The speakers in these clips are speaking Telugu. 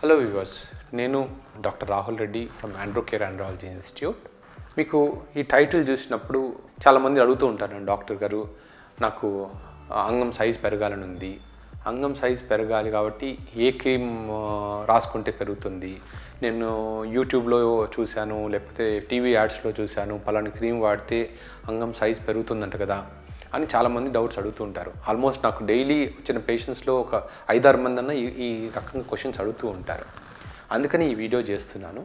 హలో వ్యూవర్స్ నేను doctor Rahul Reddy from Andro Care Andrology Institute మీకు ఈ టైటిల్ చూసినప్పుడు చాలామంది అడుగుతూ ఉంటారు డాక్టర్ గారు నాకు అంగం సైజ్ పెరగాలని ఉంది అంగం సైజ్ పెరగాలి కాబట్టి ఏ క్రీమ్ ఆ, రాసుకుంటే పెరుగుతుంది నేను యూట్యూబ్లో చూశాను లేకపోతే టీవీ యాడ్స్లో చూశాను పలాని క్రీమ్ వాడితే అంగం సైజ్ పెరుగుతుందంట కదా అని చాలామంది డౌట్స్ అడుగుతూ ఉంటారు ఆల్మోస్ట్ నాకు డైలీ వచ్చిన పేషెంట్స్లో ఒక ఐదారు మంది అన్న ఈ ఈ రకంగా క్వశ్చన్స్ అడుగుతూ ఉంటారు అందుకని ఈ వీడియో చేస్తున్నాను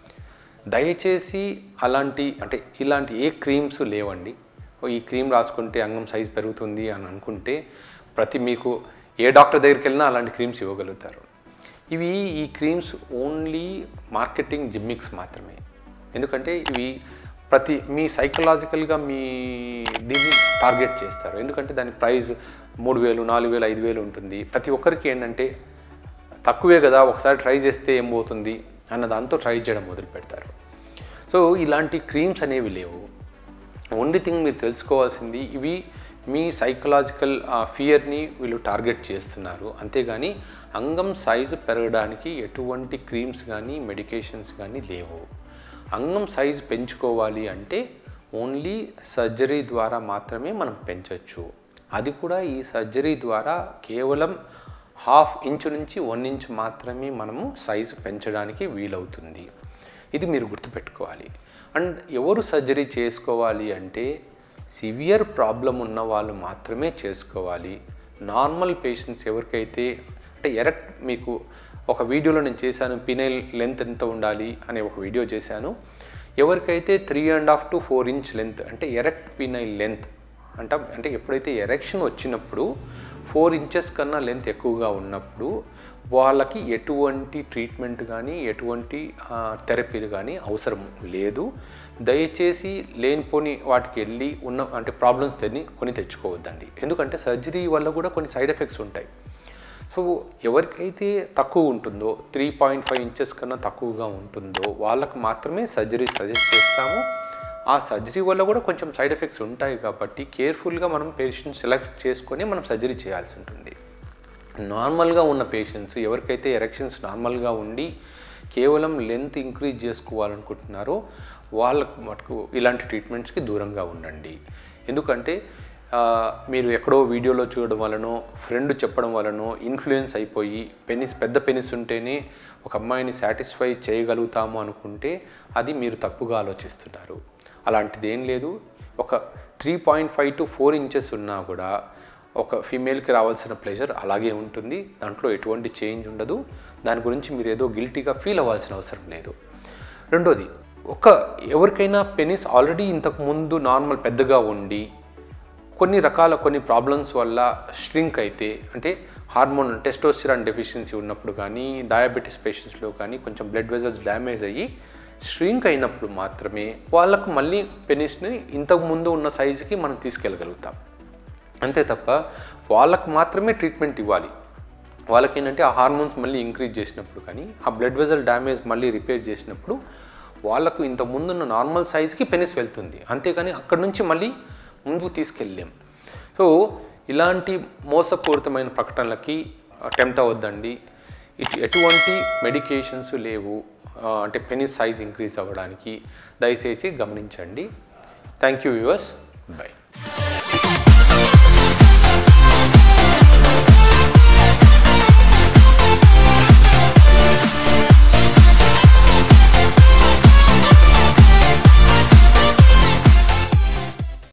దయచేసి అలాంటి అంటే ఇలాంటి ఏ క్రీమ్స్ లేవండి ఓ ఈ క్రీమ్ రాసుకుంటే అంగం సైజ్ పెరుగుతుంది అని అనుకుంటే ప్రతి మీకు ఏ డాక్టర్ దగ్గరికి వెళ్ళినా అలాంటి క్రీమ్స్ ఇవ్వగలుగుతారు ఇవి ఈ క్రీమ్స్ ఓన్లీ మార్కెటింగ్ జిమ్మిక్స్ మాత్రమే ఎందుకంటే ఇవి ప్రతి మీ సైకలాజికల్గా మీ దీన్ని టార్గెట్ చేస్తారు ఎందుకంటే దాని ప్రైస్ మూడు వేలు నాలుగు వేలు ఐదు వేలు ఉంటుంది ప్రతి ఒక్కరికి ఏంటంటే తక్కువే కదా ఒకసారి ట్రై చేస్తే ఏం పోతుంది అన్న దాంతో ట్రై చేయడం మొదలు పెడతారు సో ఇలాంటి క్రీమ్స్ అనేవి లేవు ఓన్లీ థింగ్ మీరు తెలుసుకోవాల్సింది ఇవి మీ సైకలాజికల్ ఫియర్ని వీళ్ళు టార్గెట్ చేస్తున్నారు అంతేగాని అంగం సైజు పెరగడానికి ఎటువంటి క్రీమ్స్ కానీ మెడికేషన్స్ కానీ లేవు అంగం సైజు పెంచుకోవాలి అంటే ఓన్లీ సర్జరీ ద్వారా మాత్రమే మనం పెంచవచ్చు అది కూడా ఈ సర్జరీ ద్వారా కేవలం హాఫ్ ఇంచు నుంచి వన్ ఇంచ్ మాత్రమే మనము సైజు పెంచడానికి వీలవుతుంది ఇది మీరు గుర్తుపెట్టుకోవాలి అండ్ ఎవరు సర్జరీ చేసుకోవాలి అంటే సివియర్ ప్రాబ్లం ఉన్న వాళ్ళు మాత్రమే చేసుకోవాలి నార్మల్ పేషెంట్స్ ఎవరికైతే అంటే ఎరెక్ట్ మీకు ఒక వీడియోలో నేను చేశాను పినైల్ లెంత్ ఎంత ఉండాలి అనే ఒక వీడియో చేశాను ఎవరికైతే three and half to four inch length అంటే ఎరెక్ట్ పినైల్ లెంత్ అంట అంటే ఎప్పుడైతే ఎరెక్షన్ వచ్చినప్పుడు ఫోర్ ఇంచెస్ కన్నా లెంత్ ఎక్కువగా ఉన్నప్పుడు వాళ్ళకి ఎటువంటి ట్రీట్మెంట్ కానీ ఎటువంటి ఆ, థెరపీలు కానీ అవసరం లేదు దయచేసి లేనిపోని వాటికి వెళ్ళి ఉన్న అంటే ప్రాబ్లమ్స్ తెని కొని తెచ్చుకోవద్దండి ఎందుకంటే సర్జరీ వల్ల కూడా కొన్ని సైడ్ ఎఫెక్ట్స్ ఉంటాయి సో ఎవరికైతే తక్కువ ఉంటుందో త్రీ పాయింట్ ఫైవ్ ఇంచెస్ కన్నా తక్కువగా ఉంటుందో వాళ్ళకు మాత్రమే సర్జరీ సజెస్ట్ చేస్తాము ఆ సర్జరీ వల్ల కూడా కొంచెం సైడ్ ఎఫెక్ట్స్ ఉంటాయి కాబట్టి కేర్ఫుల్గా మనం పేషెంట్ సెలెక్ట్ చేసుకొని మనం సర్జరీ చేయాల్సి ఉంటుంది నార్మల్గా ఉన్న పేషెంట్స్ ఎవరికైతే ఎరెక్షన్స్ నార్మల్గా ఉండి కేవలం లెంత్ ఇంక్రీజ్ చేసుకోవాలనుకుంటున్నారో వాళ్ళకు మటుకు ఇలాంటి ట్రీట్మెంట్స్కి దూరంగా ఉండండి ఎందుకంటే ఆ, మీరు ఎక్కడో వీడియోలో చూడడం వలనో ఫ్రెండ్ చెప్పడం వలనో ఇన్ఫ్లుయెన్స్ అయిపోయి పెనిస్ పెద్ద పెనిస్ ఉంటేనే ఒక అమ్మాయిని సాటిస్ఫై చేయగలుగుతాము అనుకుంటే అది మీరు తప్పుగా ఆలోచిస్తున్నారు అలాంటిది ఏం లేదు ఒక three point five to four inches ఉన్నా కూడా ఒక ఫీమేల్కి రావాల్సిన ప్లెజర్ అలాగే ఉంటుంది దాంట్లో ఎటువంటి చేంజ్ ఉండదు దాని గురించి మీరు ఏదో గిల్టీగా ఫీల్ అవ్వాల్సిన అవసరం లేదు రెండోది ఒక ఎవరికైనా పెనిస్ ఆల్రెడీ ఇంతకు ముందు నార్మల్ పెద్దగా ఉండి కొన్ని రకాల కొన్ని ప్రాబ్లమ్స్ వల్ల స్ట్రింక్ అయితే అంటే హార్మోన్ టెస్టోస్టిరాన్ డెఫిషియన్సీ ఉన్నప్పుడు కానీ డయాబెటీస్ పేషెంట్స్లో కానీ కొంచెం బ్లడ్ వెజల్స్ డ్యామేజ్ అయ్యి స్ట్రింక్ అయినప్పుడు మాత్రమే వాళ్ళకు మళ్ళీ పెనిస్ని ఇంతకు ముందు ఉన్న సైజుకి మనం తీసుకెళ్ళగలుగుతాం అంతే తప్ప వాళ్ళకు మాత్రమే ట్రీట్మెంట్ ఇవ్వాలి వాళ్ళకి ఏంటంటే ఆ హార్మోన్స్ మళ్ళీ ఇంక్రీజ్ చేసినప్పుడు కానీ ఆ బ్లడ్ వెజల్ డ్యామేజ్ మళ్ళీ రిపేర్ చేసినప్పుడు వాళ్ళకు ఇంత ముందున్న నార్మల్ సైజ్కి పెనిస్ వెళ్తుంది అంతేకాని అక్కడ నుంచి మళ్ళీ ముందుకు తీసుకెళ్ళలేం సో ఇలాంటి మోసపూరితమైన ప్రకటనలకి అటెంప్ట్ అవ్వద్దండి ఇటు ఎటువంటి మెడికేషన్స్ లేవు ఆ, అంటే పెనిస్ సైజ్ ఇంక్రీజ్ అవ్వడానికి దయచేసి గమనించండి థ్యాంక్ యూ వ్యూవర్స్ బై